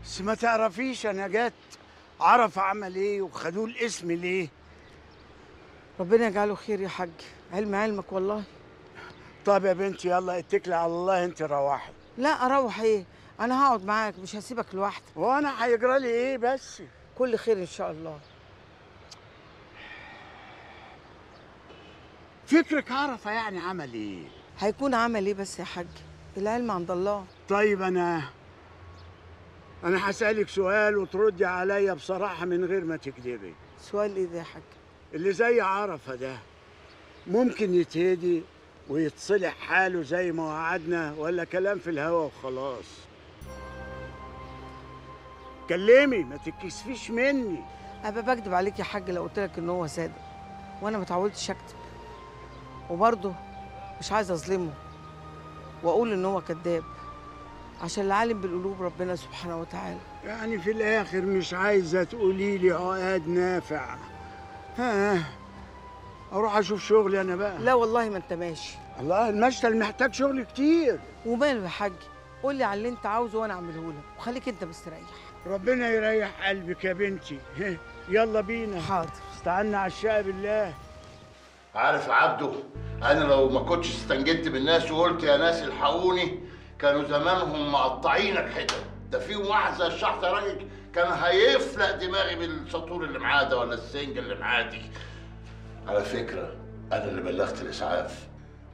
بس ما تعرفيش انا جت عرف عمل ايه وخدوه الاسم ليه ربنا يجعله خير يا حاج علم علمك والله طب يا بنتي يلا اتكلي على الله انت روحي لا اروح ايه انا هقعد معاك مش هسيبك لوحدك وانا هيجرى لي ايه بس كل خير ان شاء الله فكرك عرفه يعني عمل ايه هيكون عمل ايه بس يا حاج العلم عند الله طيب انا انا هسالك سؤال وتردي عليا بصراحه من غير ما تكذبي سؤال ايه ده يا حاج اللي زي عرفه ده ممكن يتهدي ويتصلح حاله زي ما وعدنا ولا كلام في الهوا وخلاص كلمي ما تتكسفيش مني ابقى بكدب عليك يا حاج لو قلت لك ان هو صادق وانا ما اتعودتش اكتب وبرضه مش عايزه اظلمه واقول ان هو كذاب عشان العالم بالقلوب ربنا سبحانه وتعالى يعني في الاخر مش عايزه تقولي لي عقاد نافع ها اروح اشوف شغلي انا بقى لا والله ما انت ماشي الله المشتل محتاج شغل كتير وماله يا حاج قول لي على اللي انت عاوزه وانا اعمله لك وخليك انت مستريح ربنا يريح قلبك يا بنتي يلا بينا حاضر استعنا على الشقه بالله عارف يا عبده انا لو ما كنتش استنجدت بالناس وقلت يا ناس الحقوني كانوا زمانهم مقطعينك حتت ده في واحد زي الشحط يا راجل كان هيفلق دماغي بالسطور اللي معاه ده ولا السنجه اللي معاه دي على فكره انا اللي بلغت الاسعاف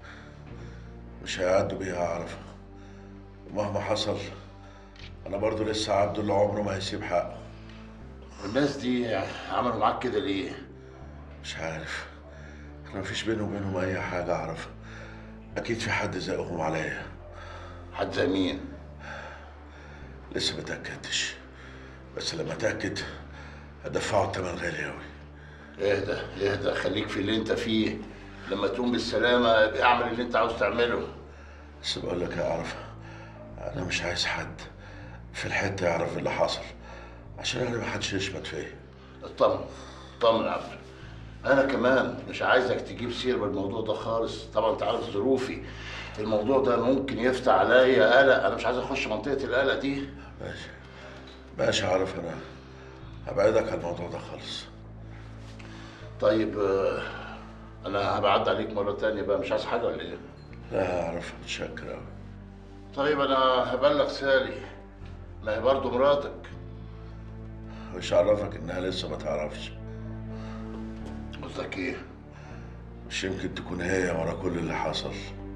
مش هيعدوا بيها عرفة ومهما حصل أنا برضو لسه عبد اللي عمره ما هيسيب حقه الناس دي عملوا معاك كده ليه؟ مش عارف أنا مفيش بيني وبينهم أي حاجة أعرف أكيد في حد زقهم عليا حد زي مين؟ لسه متأكدتش بس لما أتأكد هدفعه التمن غالي أوي اهدى اهدى خليك في اللي انت فيه لما تقوم بالسلامة ابقى اعمل اللي انت عاوز تعمله بس بقول لك يا عرفة أنا مش عايز حد في الحتة يعرف اللي حصل عشان أنا محدش يشمت فيا اطمن اطمن يا عبد انا كمان مش عايزك تجيب سير بالموضوع ده خالص طبعا انت عارف ظروفي الموضوع ده ممكن يفتح عليا قلق انا مش عايز اخش منطقه القلق دي ماشي ماشي عارف أنا هبعدك عن الموضوع ده خالص طيب آه، انا هبعد عليك مره تانية بقى مش عايز حاجه ولا ايه لا أعرف متشكر أوي طيب انا هبلغ سالي ما هي برضه مراتك مش عرفك إنها لسه ما تعرفش قصدك ايه مش يمكن تكون هي ورا كل اللي حصل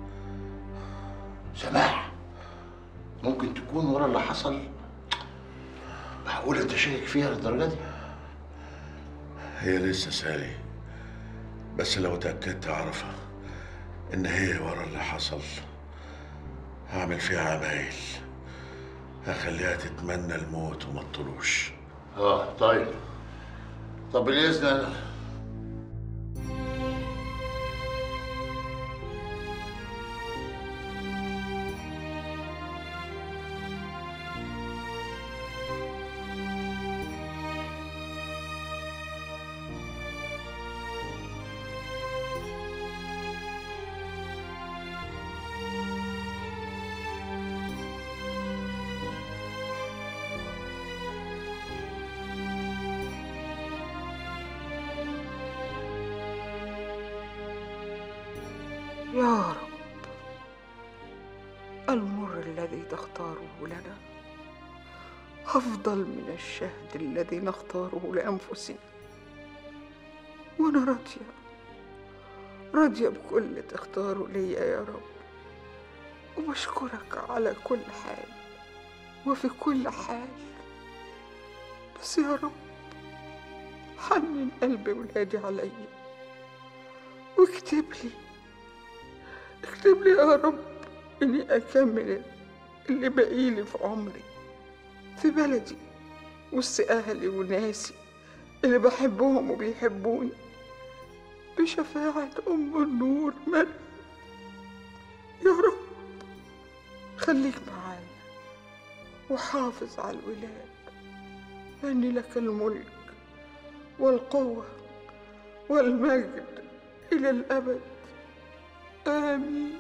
سماح ممكن تكون ورا اللي حصل معقول انت شاكك فيها للدرجه دي هي لسه سالي بس لو اتأكدت أعرفها إن هي ورا اللي حصل هعمل فيها عمايل هخليها تتمنى الموت وما تطلوش اه طيب طب بالاذن يا رب المر الذي تختاره لنا أفضل من الشهد الذي نختاره لأنفسنا وأنا راضية راضية بكل تختاره ليا يا رب وبشكرك على كل حال وفي كل حال بس يا رب حنن قلب ولادي عليا واكتب لي اكتب لي يا رب اني اكمل اللي باقيلي في عمري في بلدي وسط اهلي وناسي اللي بحبهم وبيحبوني بشفاعة أم النور مريم يا رب خليك معايا وحافظ على الولاد لأن لك الملك والقوة والمجد إلى الأبد آمين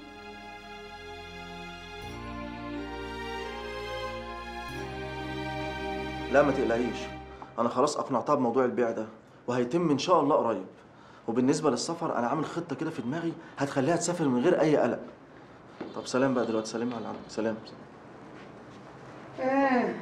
لا ما تقلقيش انا خلاص اقنعتها بموضوع البيع ده وهيتم ان شاء الله قريب وبالنسبه للسفر انا عامل خطه كده في دماغي هتخليها تسافر من غير اي قلق طب سلام بقى دلوقتي سلام على عمك سلام آه.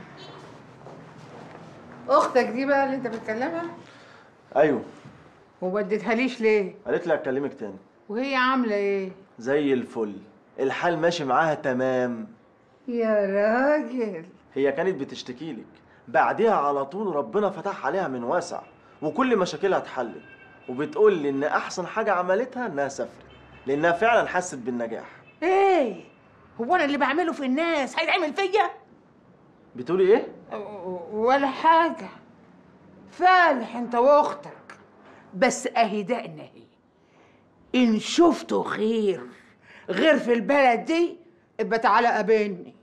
اختك دي بقى اللي انت بتكلمها ايوه وما اديتهاليش ليه قالت لي هكلمك تاني وهي عامله ايه زي الفل الحال ماشي معاها تمام يا راجل هي كانت بتشتكي لك بعدها على طول ربنا فتح عليها من واسع وكل مشاكلها اتحلت وبتقول لي ان احسن حاجه عملتها انها سافرت لانها فعلا حست بالنجاح ايه هو انا اللي بعمله في الناس هيتعمل فيا بتقولي ايه ولا حاجه فالح انت واختك بس اهي دقنا اهي ان شفتوا خير غير في البلد دي ابقى تعالى قابلني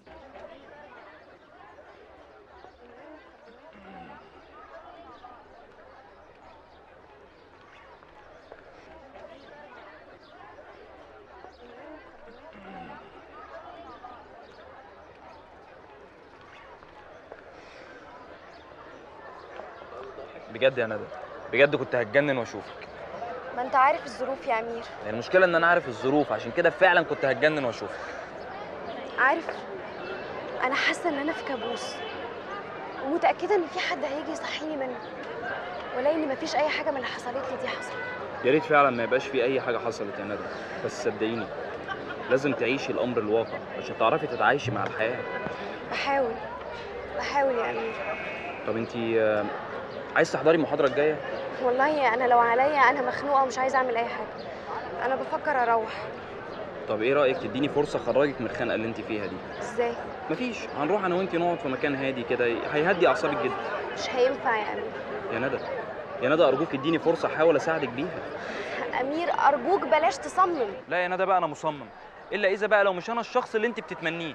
بجد يا ندى بجد كنت هتجنن واشوفك ما انت عارف الظروف يا امير يعني المشكله ان انا عارف الظروف عشان كده فعلا كنت هتجنن واشوفك عارف انا حاسه ان انا في كابوس ومتاكده ان في حد هيجي يصحيني منه ولا ان مفيش اي حاجه من اللي حصلت لي دي حصلت يا ريت فعلا ما يبقاش في اي حاجه حصلت يا ندى بس صدقيني لازم تعيشي الامر الواقع عشان تعرفي تتعايشي مع الحياه بحاول بحاول يا امير طب انتي آه، عايز تحضري المحاضره الجايه والله انا لو عليا انا مخنوقه ومش عايزه اعمل اي حاجه انا بفكر اروح طب ايه رايك تديني فرصه اخرجك من الخنقه اللي انت فيها دي ازاي مفيش هنروح انا وانتي نقعد في مكان هادي كده هيهدي اعصابك جدا مش هينفع يا امير يا ندى يا ندى ارجوك اديني فرصه احاول اساعدك بيها امير ارجوك بلاش تصمم لا يا ندى بقى انا مصمم الا اذا بقى لو مش انا الشخص اللي انت بتتمنيه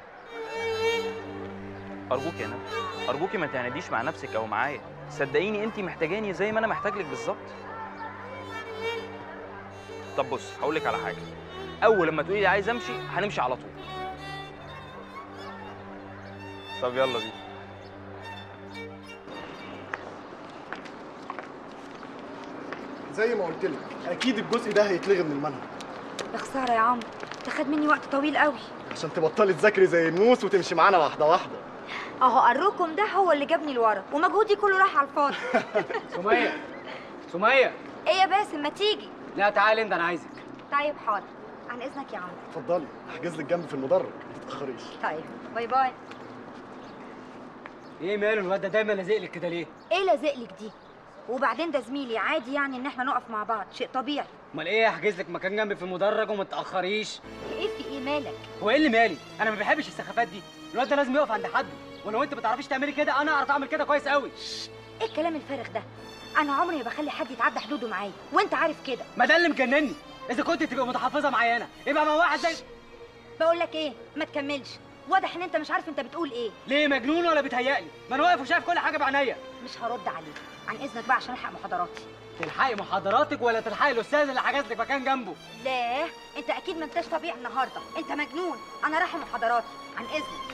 ارجوك يا ندى ارجوكي ما تعنديش مع نفسك او معايا صدقيني انت محتاجاني زي ما انا محتاج لك بالظبط طب بص هقول لك على حاجه اول لما تقولي لي عايز امشي هنمشي على طول طب يلا بينا زي ما قلت لك اكيد الجزء ده هيتلغي من المنهج يا خساره يا عمرو ده خد مني وقت طويل قوي عشان تبطلي تذاكري زي الموس وتمشي معانا واحده واحده اهو قركم ده هو اللي جابني لورا ومجهودي كله راح على الفاضي سمية سمية ايه يا باسم ما تيجي لا تعالي انت انا عايزك طيب حاضر عن اذنك يا عمرو اتفضلي احجز لك جنب في المدرج ما تتاخريش طيب باي باي ايه ماله الواد ده دايما لازق لك كده ليه؟ ايه لازقلك دي وبعدين ده زميلي عادي يعني ان احنا نقف مع بعض شيء طبيعي امال ايه احجز لك مكان جنبي في المدرج وما تاخريش ايه في ايه مالك هو ايه اللي مالي؟ انا ما بحبش السخافات دي الواد ده لازم يقف عند حد ولو انت ما تعرفيش تعملي كده انا اعرف اعمل كده كويس قوي ايه الكلام الفارغ ده انا عمري ما بخلي حد يتعدى حدوده معايا وانت عارف كده ما ده اللي مجنني اذا كنت تبقى متحفظه معايا انا يبقى مع واحد زي بقول لك ايه ما تكملش واضح ان انت مش عارف انت بتقول ايه ليه مجنون ولا بيتهيألي؟ ما انا واقف وشايف كل حاجه بعينيا مش هرد عليك عن اذنك بقى عشان الحق محاضراتي تلحقي محاضراتك ولا تلحقي الاستاذ اللي حجز لك مكان جنبه لا انت اكيد ما انتش طبيعي النهارده انت مجنون انا رايحه محاضراتي عن اذنك